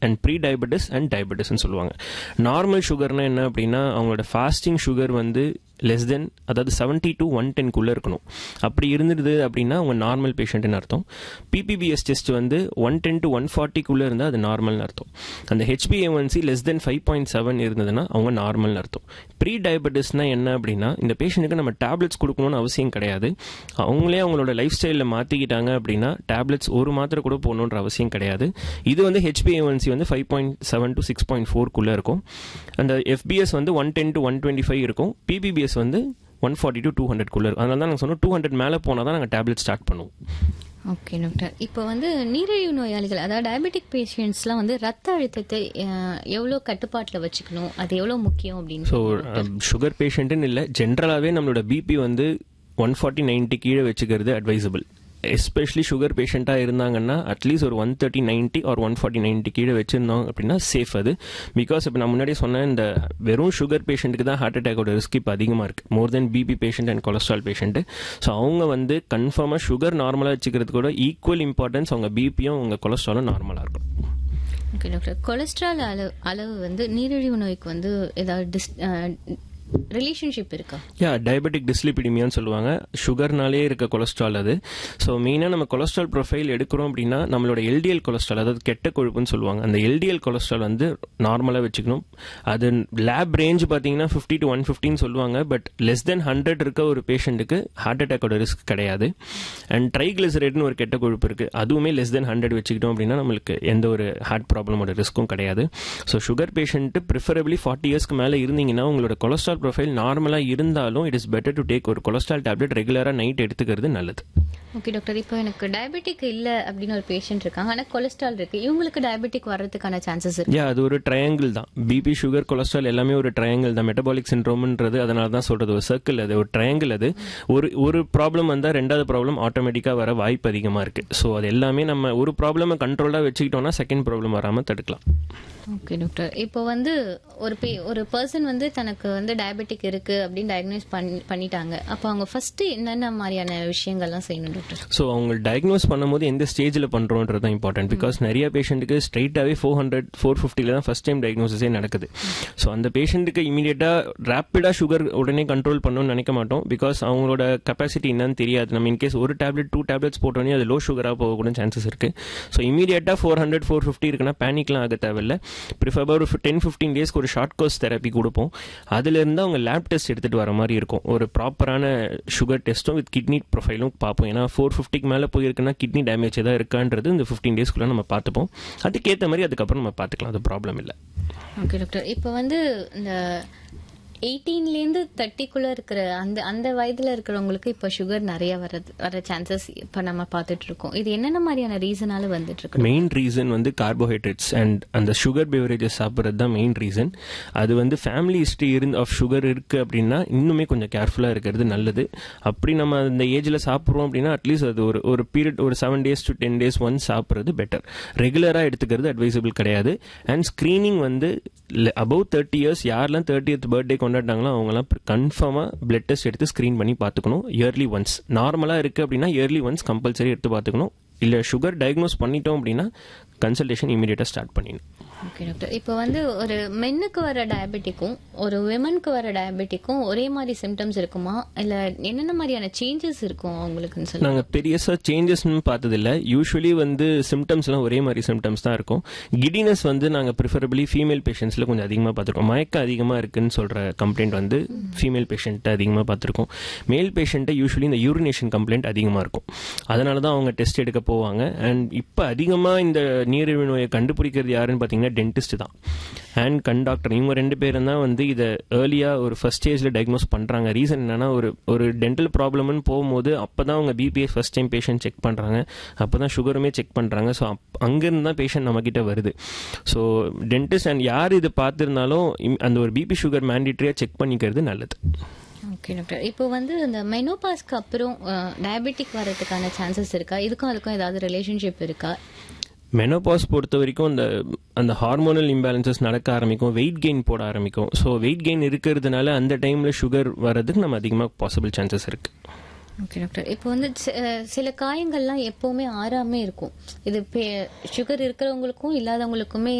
and pre diabetes and டயபெட்டிஸ்னு சொல்லுவாங்க normal சுகர்னா என்ன அப்படின்னா அவங்களோட ஃபாஸ்டிங் சுகர் வந்து லெஸ் தென் அதாவது செவன்ட்டி டு ஒன் டென்குள்ளே இருக்கணும் அப்படி இருந்துருது அப்படின்னா அவங்க நார்மல் பேஷண்ட்னு அர்த்தம் பிபிபிஎஸ் டெஸ்ட் வந்து ஒன் டென் டு ஒன் ஃபார்ட்டிக்குள்ளே இருந்தால் அது நார்மல்னு அர்த்தம் அந்த ஹெச்பிஏஒன்சி less than five point seven இருந்ததுன்னா அவங்க நார்மல்னு அர்த்தம் ப்ரீ டயபெட்டிஸ்னா என்ன அப்படின்னா இந்த பேஷண்ட்டுக்கு நம்ம டேப்லெட்ஸ் கொடுக்கணும்னு அவசியம் கிடையாது அவங்களே அவங்களோட லைஃப் ஸ்டைலில் மாற்றிக்கிட்டாங்க அப்படின்னா டேப்லெட்ஸ் ஒரு மாத்திரை கூட போகணுன்ற அவசியம் கிடையாது இது வந்து ஹெச்பிஏஒன்சி வந்து five point seven to six point ஃபோர்க்குள்ளே இருக்கும் அந்த எஃபிஎஸ் வந்து one ten to one twenty five இருக்கும் பிபிபிஎஸ் வந்து ஒன் ஃபார்ட்டி டு டூ ஹண்ட்ரட்குள்ளே இருக்கும் அதனால தான் நாங்கள் சொன்னோம் டூ ஹண்ட்ரட் மேலே போனால் தான் நாங்கள் டேப்லெட் ஸ்டார்ட் பண்ணுவோம் ஓகே டாக்டர் இப்போ வந்து நீரிழிவு நோயாளிகள் அதாவது டயபெட்டிக் பேஷண்ட்ஸ்லாம் வந்து ரத்த அழுத்தத்தை அஹ், எவ்வளோ கட்டுப்பாட்டில் வச்சுக்கணும் அது எவ்வளோ முக்கியம் அப்படின்னு ஸோ சுகர் பேஷண்ட்டுன்னு இல்லை ஜென்ரலாகவே நம்மளோட பிபி வந்து ஒன் ஃபார்ட்டி நைன்ட்டி கீழே வச்சுக்கிறது அட்வைசபிள் எஸ்பெஷலி சுகர் பேஷண்ட்டாக இருந்தாங்கன்னா அட்லீஸ்ட் ஒரு one thirty ninety or one forty ninety கீழே வச்சிருந்தோம் அப்படின்னா சேஃப் அது பிகாஸ் இப்போ நான் முன்னாடியே சொன்னேன் இந்த வெறும் சுகர் பேஷண்ட்டுக்கு தான் ஹார்ட் அட்டாக்கோட ரிஸ்க் இப்போ அதிகமாக இருக்குது more than BP patient and cholesterol patient so அவங்க வந்து கன்ஃபார்மாக சுகர் நார்மலாக வச்சுக்கிறது கூட ஈக்குவல் இம்பார்ட்டன்ஸ் அவங்க பிபியும் அவங்க கொலஸ்ட்ராலும் நார்மலாக இருக்கும் ஓகே டாக்டர் கொலஸ்ட்ரால் அளவு அளவு வந்து நீரிழிவு நோய்க்கு வந்து ஏதாவது டிஸ் ரிலேஷன்ஷிப் இருக்கா யா டயபெட்டிக் டிஸ்லிபிடிமியான்னு சொல்லுவாங்க சுகர்னாலே இருக்க கொலஸ்ட்ரால் அது ஸோ மெயினாக நம்ம கொலஸ்ட்ரால் ப்ரொஃபைல் எடுக்கிறோம் அப்படின்னா நம்மளோட எல்டிஎல் கொலஸ்ட்ரால் அதாவது கெட்ட கொழுப்புன்னு சொல்லுவாங்க அந்த எல்டிஎல் கொலஸ்ட்ரால் வந்து நார்மலாக வச்சுக்கணும் அது லேப் ரேஞ்ச் பார்த்தீங்கன்னா ஃபிஃப்டி டு ஒன் ஃபிஃப்டின்னு சொல்லுவாங்க பட் லெஸ் தென் ஹண்ட்ரட் இருக்க ஒரு பேஷண்ட்டுக்கு ஹார்ட் அட்டாக்கோட ரிஸ்க் கிடையாது அண்ட் ட்ரைக்ளிசரேட்னு ஒரு கெட்ட கொழுப்பு இருக்குது அதுவுமே லெஸ் தென் ஹண்ட்ரட் வச்சுக்கிட்டோம் அப்படின்னா நம்மளுக்கு எந்த ஒரு ஹார்ட் ப்ராப்ளமோட ரிஸ்க்கும் கிடையாது so sugar patient preferably forty இயர்ஸ்க்கு மேலே இருந்தீங்கன்னா உங்களோட கொலஸ்ட்ரால் ப்ரொஃபைல் நார்மலாக இருந்தாலும் it is better to take ஒரு கொலஸ்ட்ரால் டேப்லெட் ரெகுலராக நைட் எடுத்துக்கிறது நல்லது ஓகே டாக்டர் இப்போ எனக்கு டயபெட்டிக் இல்லை அப்படின்னு ஒரு பேஷண்ட் இருக்காங்க ஆனால் கொலஸ்ட்ரால் இருக்கு இவங்களுக்கு டயபெட்டிக் வர்றதுக்கான சான்சஸ் இருக்கு யா அது ஒரு ட்ரையாங்கிள் தான் பிபி சுகர் கொலஸ்ட்ரால் எல்லாமே ஒரு ட்ரையாங்கிள் தான் மெட்டபாலிக் சின்ரோம்ன்றது அதனால தான் சொல்றது ஒரு சர்க்கிள் அது ஒரு ட்ரையாங்கிள் அது ஒரு ஒரு ப்ராப்ளம் வந்தால் ரெண்டாவது ப்ராப்ளம் ஆட்டோமேட்டிக்காக வர வாய்ப்பு அதிகமாக இருக்கு ஸோ அது எல்லாமே நம்ம ஒரு ப்ராப்ளமை கண்ட்ரோலாக வச்சுக்கிட்டோம்னா செகண்ட் ப்ராப்ளம் வராமல் தடுக்கலாம் ஓகே டாக்டர் இப்போ வந்து ஒரு பே ஒரு பர்சன் வந்து தனக்கு வந்து டயபெட்டிக் இருக்கு அப்படின்னு டயக்னோஸ் பண்ணி பண்ணிட்டாங்க அப்போ அவங்க ஃபர்ஸ்ட் என்னென்ன மாதிரியான விஷயங்கள்லாம் செய்யணும் டாக்டர் ஸோ அவங்க டயக்னோஸ் பண்ணும்போது எந்த ஸ்டேஜில் பண்ணுறோன்றது தான் இம்பார்ட்டன்ட் பிகாஸ் நிறைய பேஷண்ட்டுக்கு ஸ்ட்ரைட்டாகவே ஃபோர் ஹண்ட்ரட் ஃபோர் ஃபிஃப்டியில் தான் ஃபஸ்ட் டைம் டயக்னோசிஸே நடக்குது ஸோ அந்த பேஷண்ட்டுக்கு இமீடியட்டாக ரேப்பிடாக சுகர் உடனே கண்ட்ரோல் பண்ணணும்னு நினைக்க மாட்டோம் பிகாஸ் அவங்களோட கெப்பாசிட்டி என்னன்னு தெரியாது நம்ம இன்கேஸ் ஒரு டேப்லெட் டூ டேப்லெட்ஸ் போட்டோன்னே அது லோ சுகராக போகக்கூட சான்சஸ் இருக்குது ஸோ இமீடியட்டாக ஃபோர் ஹண்ட்ரட் ஃபோர் ஃபிஃப்டி இருக்குன்னா பேனிக்லாம் ஆக தேவையில்ல ப்ரிஃபர்பாக ஒரு டென் ஃபிஃப்டீன் டேஸ்க்கு ஒரு ஷார்ட் கோர்ஸ் தெரப்பி கொடுப்போம் அதுலேருந்து அவங்க லேப் டெஸ்ட் எடுத்துகிட்டு வர மாதிரி இருக்கும் ஒரு ப்ராப்பரான சுகர் டெஸ்ட்டும் வித் கிட்னி ப்ரொஃபைலும் பார்ப்போம் ஏன்னா ஃபோர் ஃபிஃப்டிக்கு மேலே போயிருக்குன்னா கிட்னி டேமேஜ் ஏதாவது இருக்கான்றது இந்த ஃபிஃப்டீன் டேஸ்க்குள்ளே நம்ம பார்த்துப்போம் அதுக்கேற்ற மாதிரி அதுக்கப்புறம் நம்ம பார்த்துக்கலாம் அது ப்ராப்ளம் இல்லை ஓகே டாக்டர் இப்போ வந்து இந்த எயிட்டீன்லேருந்து தேர்ட்டிக்குள்ளே இருக்கிற அந்த அந்த வயதில் இருக்கிறவங்களுக்கு இப்போ சுகர் நிறைய வர்றது வர சான்சஸ் இப்போ நம்ம பார்த்துட்டு இருக்கோம் இது என்னென்ன மாதிரியான ரீசனால வந்துட்டு இருக்கு மெயின் ரீசன் வந்து கார்போஹைட்ரேட்ஸ் அண்ட் அந்த சுகர் பெவரேஜஸ் சாப்பிட்றது தான் மெயின் ரீசன் அது வந்து ஃபேமிலி ஹிஸ்ட்ரி இருந்து ஆஃப் சுகர் இருக்கு அப்படின்னா இன்னுமே கொஞ்சம் கேர்ஃபுல்லாக இருக்கிறது நல்லது அப்படி நம்ம அந்த ஏஜில் சாப்பிட்றோம் அப்படின்னா அட்லீஸ்ட் அது ஒரு ஒரு பீரியட் ஒரு seven days to ten days once சாப்பிட்றது பெட்டர் ரெகுலராக எடுத்துக்கிறது அட்வைசபிள் கிடையாது அண்ட் ஸ்க்ரீனிங் வந்து அபவ் தேர்ட்டி இயர்ஸ் யாரெல்லாம் தேர்ட்டியத் பர்த்டே கொண்டாட்டாங்களோ அவங்கலாம் கன்ஃபார்மாக பிளட் டெஸ்ட் எடுத்து ஸ்க்ரீன் பண்ணி பார்த்துக்கணும் இயர்லி ஒன்ஸ் நார்மலாக இருக்குது அப்படின்னா இயர்லி ஒன்ஸ் கம்பல்சரி எடுத்து பார்த்துக்கணும் இல்லை சுகர் டயக்னோஸ் பண்ணிட்டோம் அப்படின்னா கன்சல்டேஷன் இமீடியட்டாக ஸ்டார்ட் பண்ணிடணும் ஓகே டாக்டர் இப்போ வந்து ஒரு மென்னுக்கு வர டயபெட்டிக்கும் ஒரு விமனுக்கு வர டயபெட்டிக்கும் ஒரே மாதிரி சிம்டம்ஸ் இருக்குமா இல்லை என்னென்ன மாதிரியான சேஞ்சஸ் இருக்கும் அவங்களுக்குன்னு சொல்லி நாங்கள் பெரியசா சேஞ்சஸ்னு பார்த்ததில்ல யூஸ்வலி வந்து சிம்டம்ஸ்லாம் ஒரே மாதிரி சிம்டம்ஸ் தான் இருக்கும் கிடினஸ் வந்து நாங்கள் ப்ரிஃபரபிளி ஃபீமேல் பேஷண்ட்ஸில் கொஞ்சம் அதிகமாக பார்த்துருக்கோம் மயக்கம் அதிகமாக இருக்குன்னு சொல்கிற கம்ப்ளைண்ட் வந்து ஃபீமேல் பேஷண்ட்டை அதிகமாக பார்த்துருக்கோம் மேல் பேஷண்ட்டை யூஸ்வலி இந்த யூரினேஷன் கம்ப்ளைண்ட் அதிகமாக இருக்கும் அதனால தான் அவங்க டெஸ்ட் எடுக்க போவாங்க அண்ட் இப்போ அதிகமாக இந்த நீரிழிவு நோயை கண்டுபிடிக்கிறது யாருன்னு பார்த்தீங்கன்னா டென்டிஸ்ட் தான் அண்ட் கண் டாக்டர் இவங்க ரெண்டு பேரும் தான் வந்து இதை ஏர்லியாக ஒரு ஃபர்ஸ்ட் ஸ்டேஜில் டயக்னோஸ் பண்ணுறாங்க ரீசன் என்னன்னா ஒரு ஒரு டென்டல் ப்ராப்ளம்னு போகும்போது அப்போ தான் அவங்க PBS first time patient check பண்ணுறாங்க அப்போ தான் சுகருமே செக் பண்ணுறாங்க ஸோ அங்கேருந்து தான் பேஷண்ட் நம்மக்கிட்ட வருது ஸோ டென்டிஸ்ட் அண்ட் யார் இது பார்த்துருந்தாலும் அந்த ஒரு பிபி சுகர் மேண்டிட்ரியாக செக் பண்ணிக்கிறது நல்லது ஓகே டாக்டர் இப்போ வந்து இந்த மெனோபாஸ்க்கு அப்புறம் டயபெட்டிக் வரதுக்கான சான்சஸ் இருக்கா இதுக்கும் அதுக்கும் ஏதாவது ரிலேஷன்ஷிப் இருக்கா மெனோபாஸ் பொறுத்த வரைக்கும் அந்த அந்த ஹார்மோனல் இம்பேலன்சஸ் நடக்க ஆரம்பிக்கும் வெயிட் கெயின் போட ஆரம்பிக்கும் ஸோ வெயிட் கெயின் இருக்கிறதுனால அந்த டைமில் சுகர் வர்றதுக்கு நம்ம அதிகமாக பாசிபிள் சான்சஸ் இருக்குது ஓகே டாக்டர் இப்போ வந்து சி- அஹ் சில காயங்கள்லாம் எப்பவுமே ஆறாமே இருக்கும் இது சுகர் இருக்கிறவங்களுக்கும் இல்லாதவங்களுக்குமே